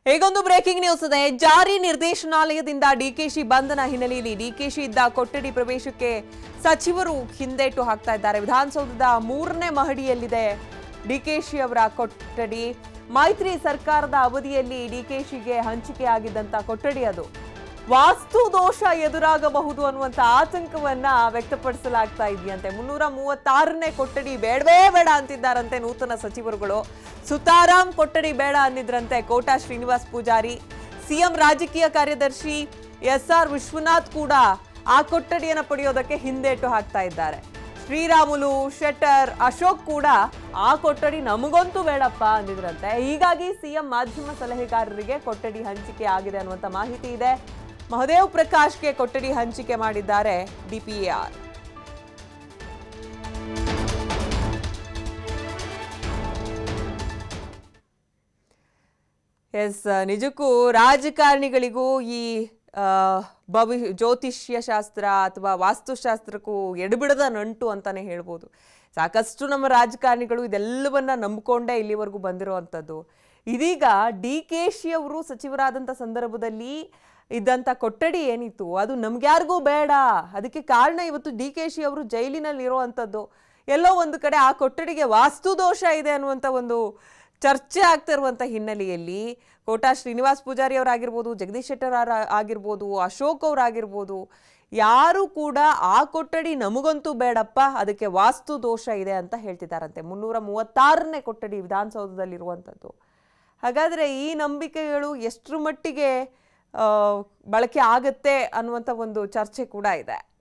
ಹೇಗೊಂದು breaking news ಇದೆ ಜಾರಿ ನಿರ್ದೇಶನಾಲಯದಿಂದ ಡಿಕೆಶಿ ಬಂಧನ ಹಿನ್ನೆಲೆಯಲ್ಲಿ ಡಿಕೆಶಿ ಇದ್ದ ಕೊಠಡಿ ಪ್ರವೇಶಕ್ಕೆ ಸಚಿವರು ಹಿಂದೇಟು ಹಾಕ್ತಾ ಇದ್ದಾರೆ ವಿಧಾನಸೌಧದ ಮೂರನೇ ಮಹಡಿಯಲ್ಲಿದೆ ಡಿಕೆಶಿ ಅವರ ಕೊಠಡಿ ಮೈತ್ರಿ ಸರ್ಕಾರದ ಅವಧಿಯಲ್ಲಿ ಡಿಕೆಶಿಗೆ ಹಂಚಿಕೆ ಆಗಿದ್ದಂತ ಕೊಠಡಿ ಅದು ವಾಸ್ತು ದೋಷ ಎದುರಾಗಬಹುದು ಅನ್ನುವಂತ ಆತಂಕವನ್ನ ವ್ಯಕ್ತಪಡಿಸಲಾಗ್ತಾ ಇದೆಯಂತೆ ಮುನ್ನೂರ ಮೂವತ್ತಾರನೇ ಕೊಠಡಿ ಬೇಡವೇ ಬೇಡ ಅಂತಿದ್ದಾರಂತೆ ನೂತನ ಸಚಿವರುಗಳು ಸುತಾರಾಮ್ ಕೊಠಡಿ ಬೇಡ ಅಂದಿದ್ರಂತೆ ಕೋಟಾ ಶ್ರೀನಿವಾಸ್ ಪೂಜಾರಿ ಸಿಎಂ ರಾಜಕೀಯ ಕಾರ್ಯದರ್ಶಿ ಎಸ್ ಆರ್ ವಿಶ್ವನಾಥ್ ಕೂಡ ಆ ಕೊಠಡಿಯನ್ನು ಪಡೆಯೋದಕ್ಕೆ ಹಿಂದೇಟು ಹಾಕ್ತಾ ಇದ್ದಾರೆ ಶ್ರೀರಾಮುಲು ಶೆಟ್ಟರ್ ಅಶೋಕ್ ಕೂಡ ಆ ಕೊಠಡಿ ನಮಗಂತೂ ಬೇಡಪ್ಪ ಅಂದಿದ್ರಂತೆ ಹೀಗಾಗಿ ಸಿಎಂ ಮಾಧ್ಯಮ ಸಲಹೆಗಾರರಿಗೆ ಕೊಠಡಿ ಹಂಚಿಕೆ ಆಗಿದೆ ಅನ್ನುವಂಥ ಮಾಹಿತಿ ಇದೆ ಮಹದೇವ್ ಪ್ರಕಾಶ್ಗೆ ಕೊಠಡಿ ಹಂಚಿಕೆ ಮಾಡಿದ್ದಾರೆ ಡಿಪಿಎಆರ್ ಎಸ್ ನಿಜಕ್ಕೂ ರಾಜಕಾರಣಿಗಳಿಗೂ ಈ ಆ, ಭವಿ ಜ್ಯೋತಿಷ್ಯ ಶಾಸ್ತ್ರ ಅಥವಾ ವಾಸ್ತುಶಾಸ್ತ್ರಕ್ಕೂ ಎಡಬಿಡದ ನಂಟು ಅಂತಾನೆ ಹೇಳ್ಬೋದು ಸಾಕಷ್ಟು ನಮ್ಮ ರಾಜಕಾರಣಿಗಳು ಇದೆಲ್ಲವನ್ನ ನಂಬಿಕೊಂಡೇ ಇಲ್ಲಿವರೆಗೂ ಬಂದಿರುವಂಥದ್ದು ಇದೀಗ ಡಿ ಕೆ ಶಿ ಅವರು ಸಚಿವರಾದಂಥ ಸಂದರ್ಭದಲ್ಲಿ ಇದ್ದಂಥ ಕೊಠಡಿ ಏನಿತ್ತು ಅದು ನಮ್ಗ್ಯಾರಿಗೂ ಬೇಡ ಅದಕ್ಕೆ ಕಾರಣ ಇವತ್ತು ಡಿ ಕೆ ಶಿ ಅವರು ಜೈಲಿನಲ್ಲಿ ಇರುವಂಥದ್ದು ಎಲ್ಲೋ ಒಂದು ಕಡೆ ಆ ಕೊಠಡಿಗೆ ವಾಸ್ತು ದೋಷ ಇದೆ ಅನ್ನುವಂಥ ಒಂದು ಚರ್ಚೆ ಆಗ್ತಾ ಇರುವಂಥ ಹಿನ್ನೆಲೆಯಲ್ಲಿ ಕೋಟಾ ಶ್ರೀನಿವಾಸ್ ಪೂಜಾರಿ ಅವರಾಗಿರ್ಬೋದು ಜಗದೀಶ್ ಶೆಟ್ಟರ್ ಅವರ- ಆಗಿರ್ಬೋದು ಅಶೋಕ್ ಅವರಾಗಿರ್ಬೋದು ಯಾರು ಕೂಡ ಆ ಕೊಠಡಿ ನಮಗಂತೂ ಬೇಡಪ್ಪ ಅದಕ್ಕೆ ವಾಸ್ತು ದೋಷ ಇದೆ ಅಂತ ಹೇಳ್ತಿದ್ದಾರಂತೆ ಮುನ್ನೂರ ಮೂವತ್ತಾರನೇ ಕೊಠಡಿ ವಿಧಾನಸೌಧದಲ್ಲಿರುವಂಥದ್ದು ಹಾಗಾದರೆ ಈ ನಂಬಿಕೆಗಳು ಎಷ್ಟರ ಮಟ್ಟಿಗೆ ಆ, ಬಳಕೆ ಆಗತ್ತೆ ಅನ್ನುವಂಥ ಒಂದು ಚರ್ಚೆ ಕೂಡ ಇದೆ